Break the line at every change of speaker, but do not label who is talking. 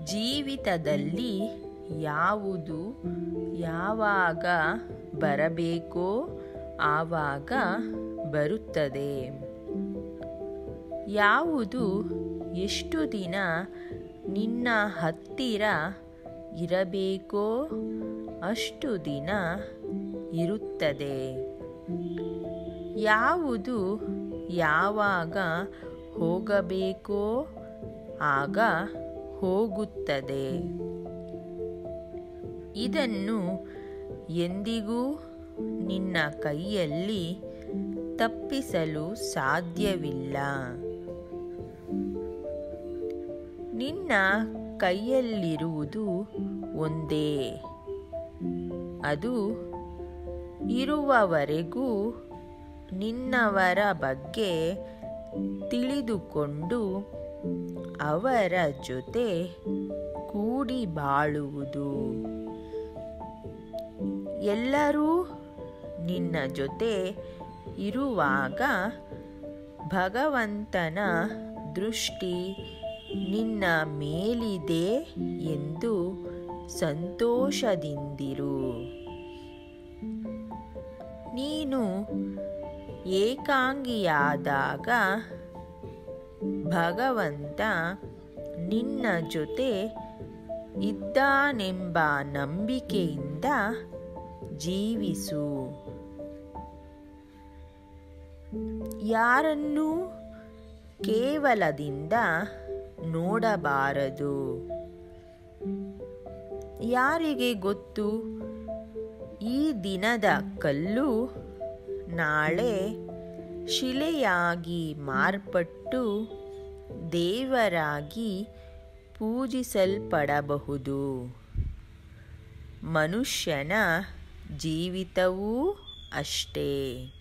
ಜೀವಿತದಲ್ಲಿ ಯಾವುದು ಯಾವಾಗ ಬರಬೇಕೋ ಆವಾಗ ಬರುತ್ತದೆ ಯಾವುದು ಎಷ್ಟು ದಿನ ನಿನ್ನ ಹತ್ತಿರ ಇರಬೇಕೋ ಅಷ್ಟು ದಿನ ಇರುತ್ತದೆ ಯಾವುದು ಯಾವಾಗ ಹೋಗಬೇಕೋ ಆಗ ಹೋಗುತ್ತದೆ ಇದನ್ನು ಎಂದಿಗೂ ನಿನ್ನ ಕೈಯಲ್ಲಿ ತಪ್ಪಿಸಲು ಸಾಧ್ಯವಿಲ್ಲ ನಿನ್ನ ಕೈಯಲ್ಲಿರುವುದು ಒಂದೇ ಅದು ಇರುವವರೆಗೂ ನಿನ್ನವರ ಬಗ್ಗೆ ತಿಳಿದುಕೊಂಡು ಅವರ ಜೊತೆ ಕೂಡಿ ಬಾಳುವುದು ಎಲ್ಲರೂ ನಿನ್ನ ಜೊತೆ ಇರುವಾಗ ಭಗವಂತನ ದೃಷ್ಟಿ ನಿನ್ನ ಮೇಲಿದೆ ಎಂದು ಸಂತೋಷದಿಂದಿರು ನೀನು ಏಕಾಂಗಿಯಾದಾಗ ಭಗವಂತ ನಿನ್ನ ಜೊತೆ ಇದ್ದಾನೆಂಬ ನಂಬಿಕೆಯಿಂದ ಜೀವಿಸು ಯಾರನ್ನೂ ಕೇವಲದಿಂದ ನೋಡಬಾರದು ಯಾರಿಗೆ ಗೊತ್ತು ಈ ದಿನದ ಕಲ್ಲು ನಾಳೆ ಶಿಲೆಯಾಗಿ ಮಾರ್ಪಟ್ಟು ದೇವರಾಗಿ ಪೂಜಿಸಲ್ಪಡಬಹುದು ಮನುಷ್ಯನ ಜೀವಿತವೂ ಅಷ್ಟೇ